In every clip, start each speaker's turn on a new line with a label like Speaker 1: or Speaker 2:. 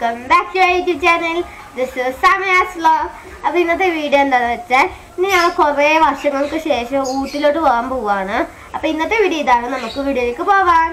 Speaker 1: Welcome back to YouTube channel this is Samaya's vlog അപ്പോൾ ഇന്നത്തെ video എന്താണെന്ന് വെച്ചാൽ ഇന്ന് ഞങ്ങൾ കുറേ വർഷങ്ങൾക്ക് ശേഷം ഊട്ടിലോട്ട് പോകാൻ പോവാണ് അപ്പോൾ ഇന്നത്തെ വീഡിയോ ഇതാണ് നമുക്ക് വീഡിയോയിലേക്ക് പോവാം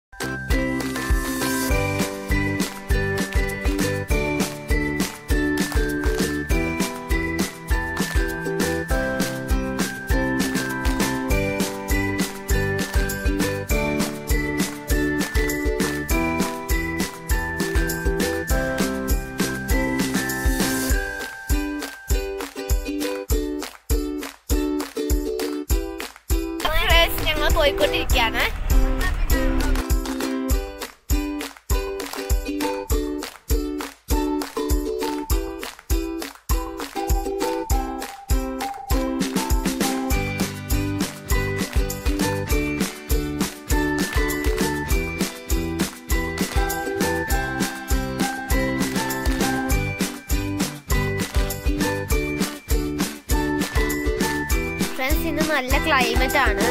Speaker 1: ഞങ്ങൾ പോയിക്കൊണ്ടിരിക്കുകയാണ് ഫ്രണ്ട്സ് ഇന്ന് നല്ല ക്ലൈമറ്റ് ആണ്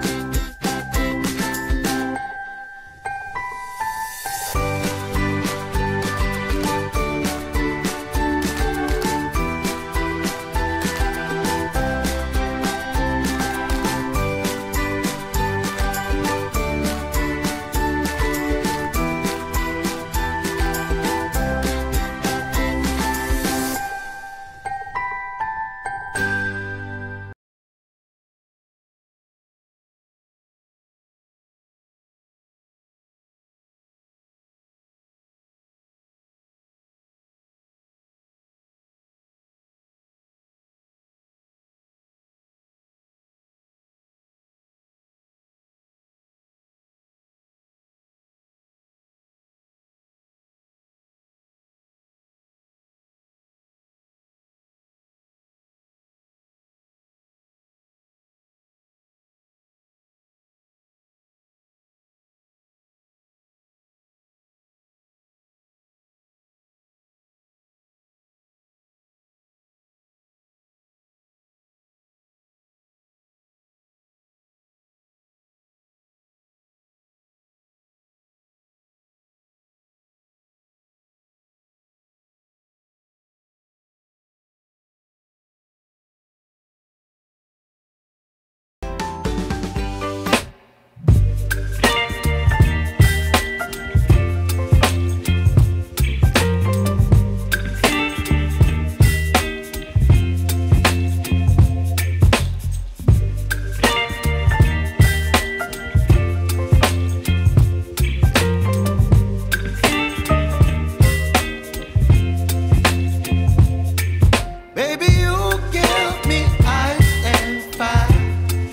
Speaker 2: Baby, you give me ice and fire.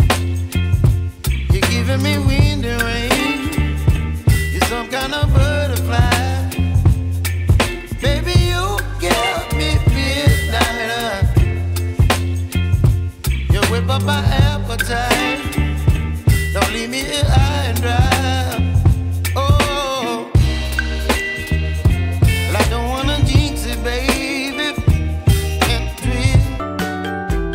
Speaker 2: You're giving me wind and rain. You're some kind of butterfly. Baby, you give me midnight. You whip up my appetite. Don't leave me here high and dry. Oh, well, I don't wanna jinx it, baby. Can't dream.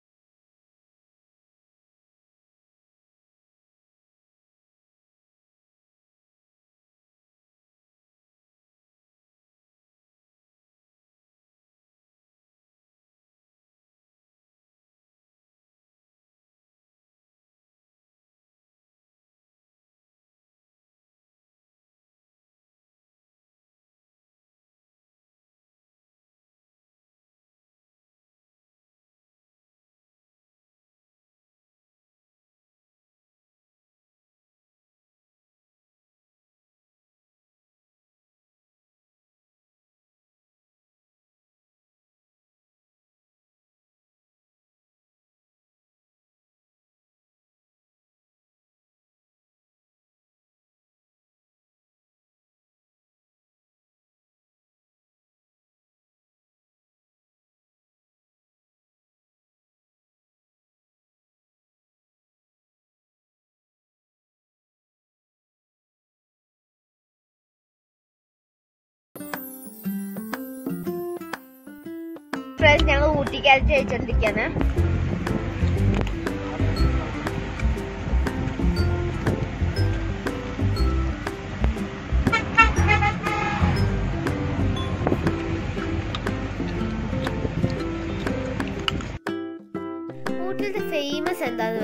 Speaker 1: Friends ഞങ്ങൾ ഊട്ടിക്കാരി ചോദിച്ചോണ്ടിരിക്കാണ്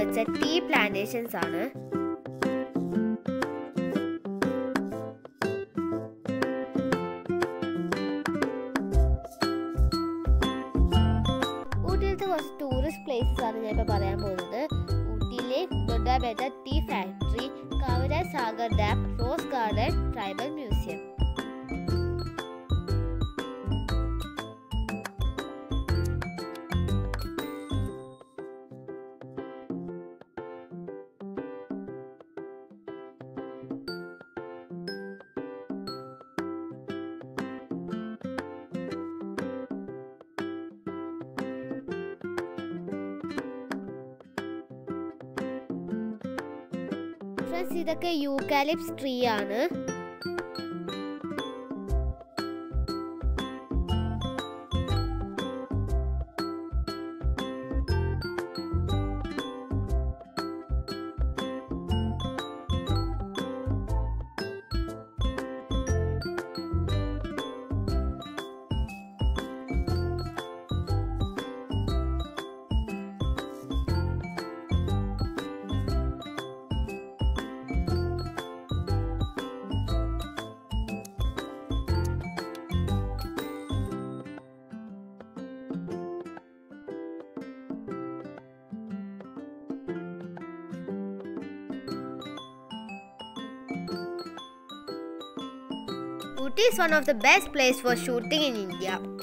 Speaker 1: വെച്ച tea plantations ആണ് ഊട്ടിയിലത്തെ കുറച്ച് tourist places ആണ് ഞാൻ ഇപ്പോൾ പറയാൻ പോകുന്നത് ഊട്ടിയിലെ Doddabetta tea factory Kavara Sagar dam rose garden tribal museum friends ഇതൊക്കെ യൂക്കാലിപ്സ് ട്രീ ആണ് Ooty is one of the best places for shooting in India.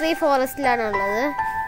Speaker 1: നമ്മളിപ്പോൾ ഈ ഫോറസ്റ്റിലാണ് ഉള്ളത്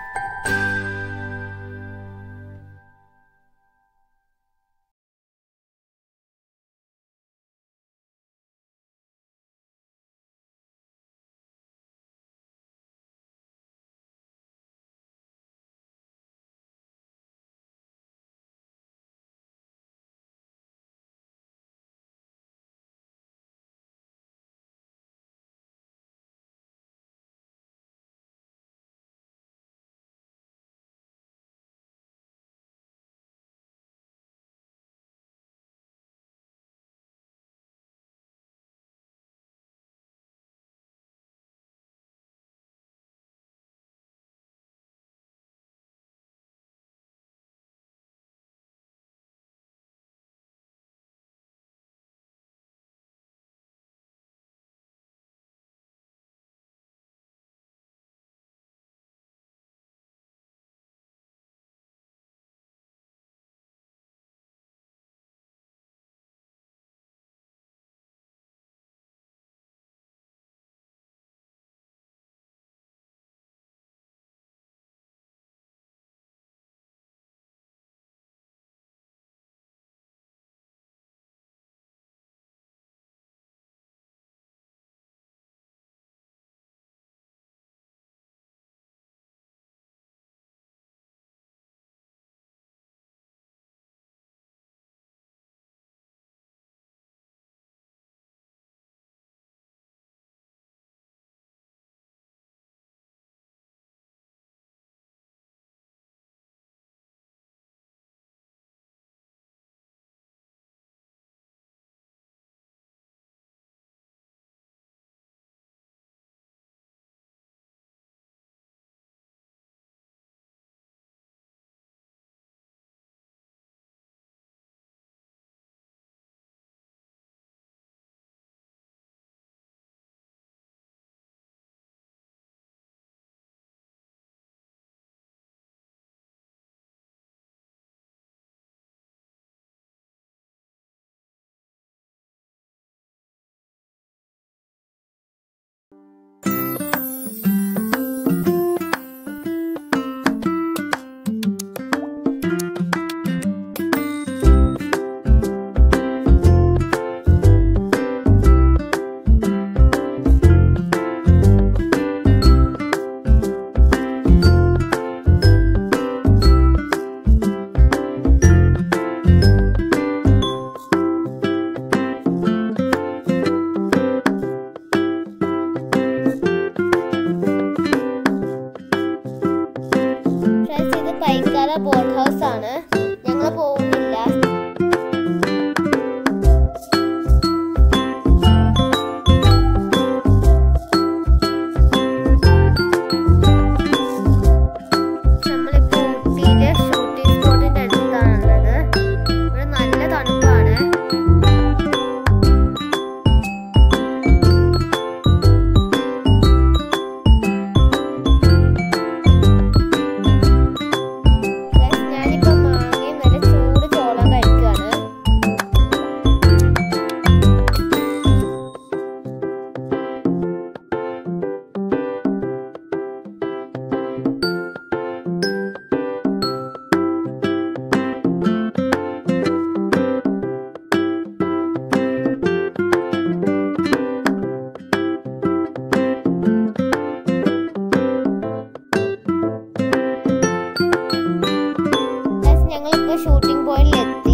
Speaker 1: ഫ്രണ്ട്സ് ഇത് പൈക്കാല ബോട്ട് ഹൗസ് ആണ് ഞങ്ങൾ പോകുന്നില്ല നമ്മളിപ്പോ ഊട്ടിയിലെ ഷൂട്ടിംഗ് സ്പോട്ടിന്റെ അടുത്താണുള്ളത് ഇവിടെ നല്ല തണുപ്പാണ് Guys, ഞാനിപ്പോ മാങ്ങയും നല്ല ചൂട് ചോളം കഴിക്കുകയാണ് Guys, ഞങ്ങളിപ്പോ ഷൂട്ടിംഗ് പോയിന്റിൽ എത്തി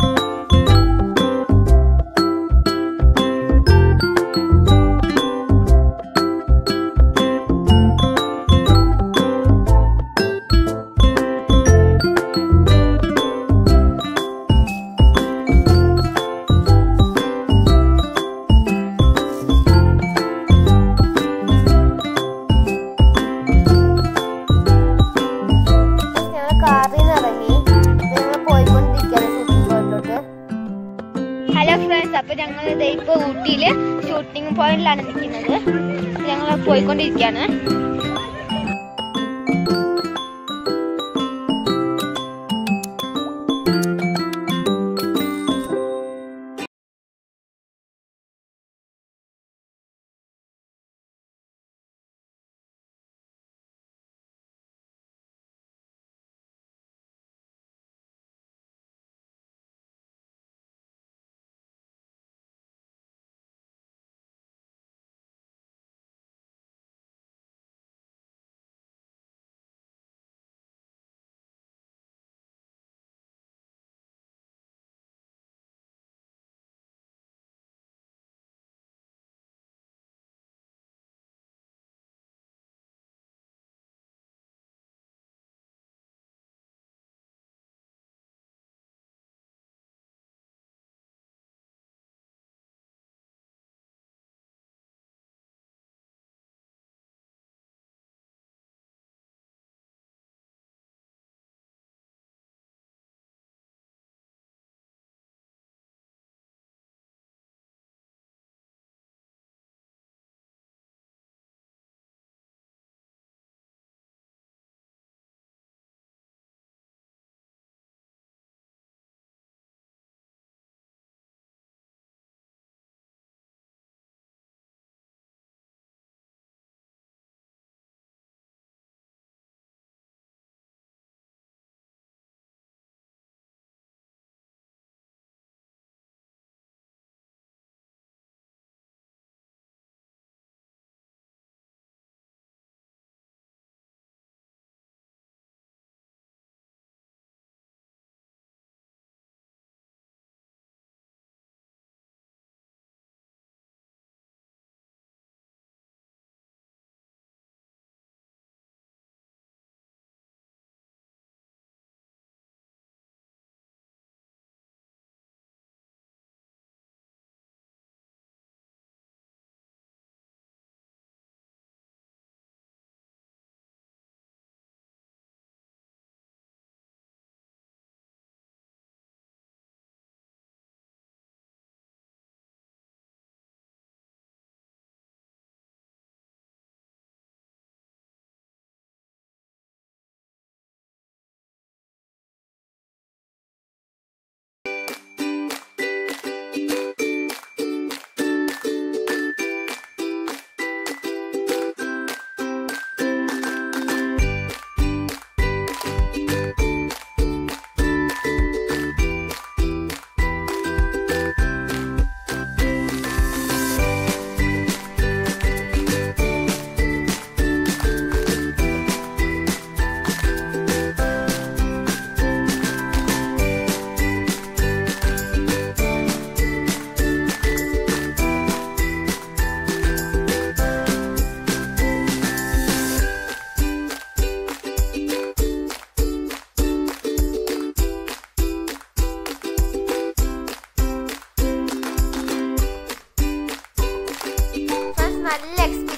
Speaker 1: ഞങ്ങൾ കാറിൽ നിന്ന് ഇറങ്ങി ഞങ്ങൾ പോയിക്കൊണ്ടിരിക്കുകയാണ് ഷൂട്ടിംഗ് പോയിന്റിലോട്ട് ഹലോ ഫ്രണ്ട്സ് അപ്പൊ ഞങ്ങൾ ഇതേ ഇപ്പൊ ഊട്ടിയില് ഷൂട്ടിംഗ് പോയിന്റിലാണ് നിൽക്കുന്നത് ഞങ്ങൾ പോയിക്കൊണ്ടിരിക്കുകയാണ്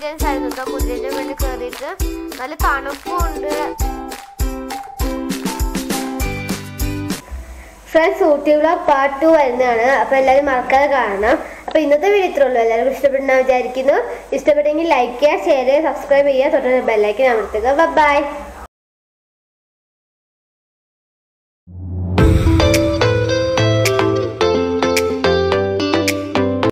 Speaker 1: എക്സ്പീരിയൻസ് ആയിരുന്നു കേട്ടോ കുതിരയുടെ മേലെ കയറിയിട്ട് നല്ല തണുപ്പും ഉണ്ട് ഫ്രണ്ട്സ് ഊട്ടിയുള്ള പാർട്ട് ടു വരുന്നതാണ് അപ്പോൾ എല്ലാവരും മറക്കാതെ കാണണം അപ്പോൾ ഇന്നത്തെ വീഡിയോ ഇത്രേ ഉള്ളൂ എല്ലാവർക്കും ഇഷ്ടപ്പെടുന്ന വിചാരിക്കുന്നു ഇഷ്ടപ്പെട്ടെങ്കിൽ ലൈക്ക് ചെയ്യുക ഷെയർ ചെയ്യുക സബ്സ്ക്രൈബ് ചെയ്യുക തൊട്ട് ബെല്ലൈക്കൻ അമർത്തുക ബൈ